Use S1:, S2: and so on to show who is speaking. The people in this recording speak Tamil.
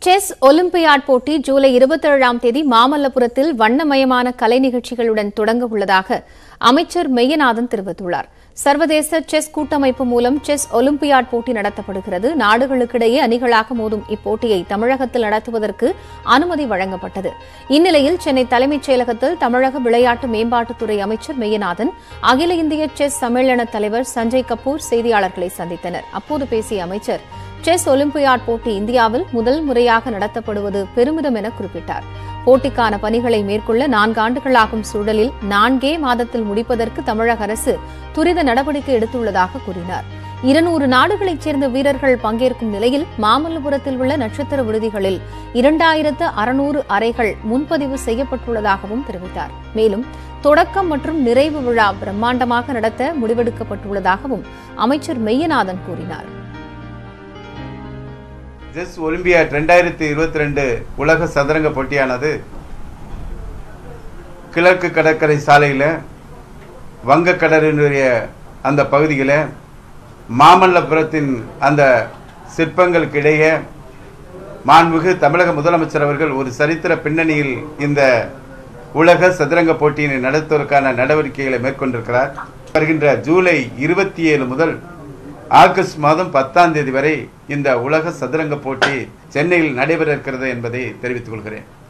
S1: செஸ் ஒலிம்பியாட் போட்டி ஜூலை இருபத்தேழாம் தேதி மாமல்லபுரத்தில் வண்ணமயமான கலை நிகழ்ச்சிகளுடன் தொடங்க உள்ளதாக அமைச்சர் மெய்யநாதன் தெரிவித்துள்ளார் சர்வதேச செஸ் கூட்டமைப்பு மூலம் செஸ் ஒலிம்பியாட் போட்டி நடத்தப்படுகிறது நாடுகளுக்கிடையே அணிகளாக மோதும் இப்போட்டியை தமிழகத்தில் நடத்துவதற்கு அனுமதி வழங்கப்பட்டது இந்நிலையில் சென்னை தலைமைச் செயலகத்தில் தமிழக விளையாட்டு மேம்பாட்டுத்துறை அமைச்சர் மெய்யநாதன் அகில இந்திய செஸ் சம்மேளன தலைவர் சஞ்சய் கபூர் செய்தியாளர்களை சந்தித்தனர் அப்போது பேசிய அமைச்சர் செஸ் ஒலிம்பியாட் போட்டி இந்தியாவில் முதல் முறையாக நடத்தப்படுவது பெருமிதம் என குறிப்பிட்டார் போட்டிக்கான பணிகளை மேற்கொள்ள நான்காண்டுகளாகும் சூழலில் நான்கே மாதத்தில் முடிப்பதற்கு தமிழக அரசு துரித நடவடிக்கை எடுத்துள்ளதாக கூறினார் இருநூறு நாடுகளைச் சேர்ந்த வீரர்கள் பங்கேற்கும் நிலையில் மாமல்லபுரத்தில் உள்ள நட்சத்திர விடுதிகளில் இரண்டாயிரத்து அறுநூறு அறைகள் முன்பதிவு செய்யப்பட்டுள்ளதாகவும் தெரிவித்தார் மேலும் தொடக்கம் மற்றும் நிறைவு விழா பிரம்மாண்டமாக நடத்த முடிவெடுக்கப்பட்டுள்ளதாகவும் அமைச்சர் மெய்யநாதன் கூறினார்
S2: செஸ் ஒலிம்பியாட் ரெண்டாயிரத்தி இருபத்தி ரெண்டு உலக சதுரங்க போட்டியானது கிழக்கு கடற்கரை சாலையில் வங்கக்கடலினுடைய அந்த பகுதியில் மாமல்லபுரத்தின் அந்த சிற்பங்களுக்கு இடையே மாண்புமிகு தமிழக முதலமைச்சர் அவர்கள் ஒரு சரித்திர பின்னணியில் இந்த உலக சதுரங்க போட்டியினை நடத்துவதற்கான நடவடிக்கைகளை மேற்கொண்டிருக்கிறார் வருகின்ற ஜூலை இருபத்தி ஏழு முதல் ஆகஸ்ட் மாதம் பத்தாம் தேதி வரை இந்த உலக சதுரங்க போட்டி சென்னையில் நடைபெற இருக்கிறது என்பதை தெரிவித்துக் கொள்கிறேன்